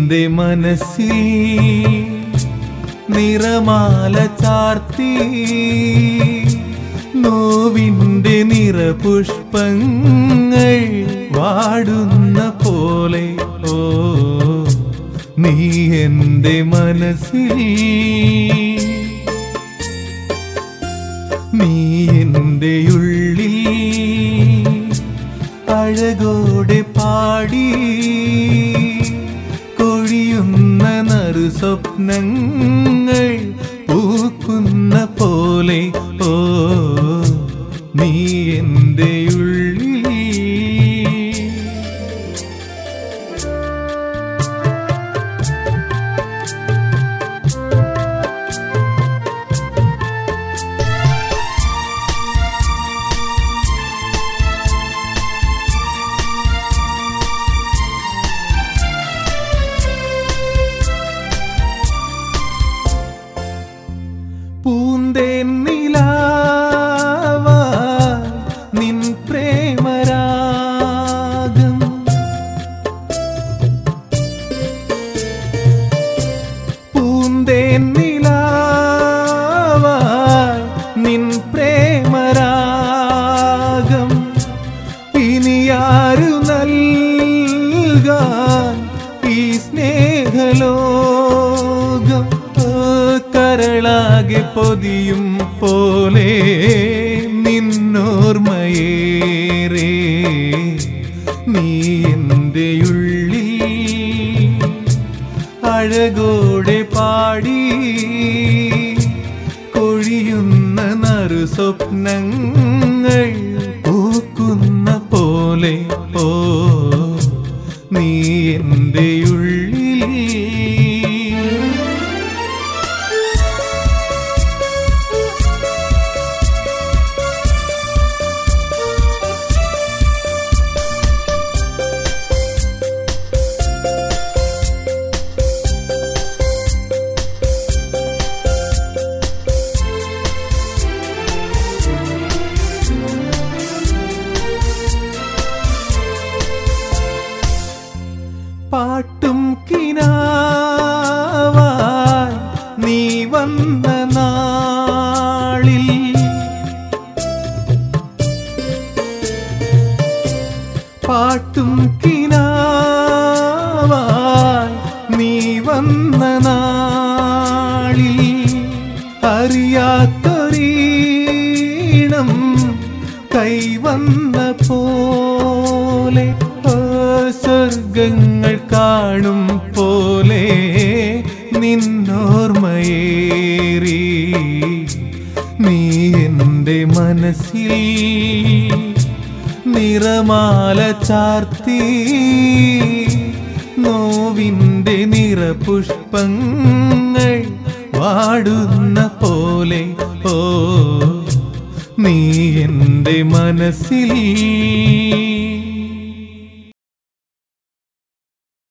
എന്റെ മനസ്സിൽ നിറമാല ചാർത്തി നോവിൻ്റെ നിറപുഷ്പങ്ങൾ വാടുന്ന പോലെ ഓ നീ എന്റെ മനസ്സിൽ നീ എൻ്റെ ഉള്ളിൽ അഴകോടെ പാടി കൊഴിയുന്ന നറു സ്വപ്നങ്ങൾ പൂക്കുന്ന പോലെ ഓ നീ എൻ്റെ ഉള്ളിൽ പൂന്തേൻ നിലാവാ നിൻ പ്രേമരാഗം പൂന്തേൻ നിലാവാ നിൻ പ്രേമരാഗം ഇനിയാരു നൽകാൻ ഈ സ്നേഹലോകം ഓ, കരളാകെ പൊതിയും പോലെ നിന്നോർമ്മയേറെ നീ എൻ്റെ ഉള്ളിൽ അഴകോടെ പാടി കൊഴിയുന്ന നറു സ്വപ്നങ്ങൾ പൂക്കുന്ന പോലെ ഓ നീ എൻ്റെ ഉള്ളിൽ പാട്ടും കിനാവായി നീ വന്ന നാളിൽ പാട്ടും കിനാവായി നീ വന്ന നാളിൽ അറിയാത്തൊരീണം കൈവന്ന പോലെ ഓ, സ്വർഗങ്ങൾ കാണും പോലെ നിന്നോർമ്മയേറി നീ എൻ്റെ മനസ്സിൽ നിറമാല ചാർത്തി നോവിൻ്റെ നിറപുഷ്പങ്ങൾ വാടുന്ന പോലെ ഓ നീ എൻ്റെ മനസ്സിൽ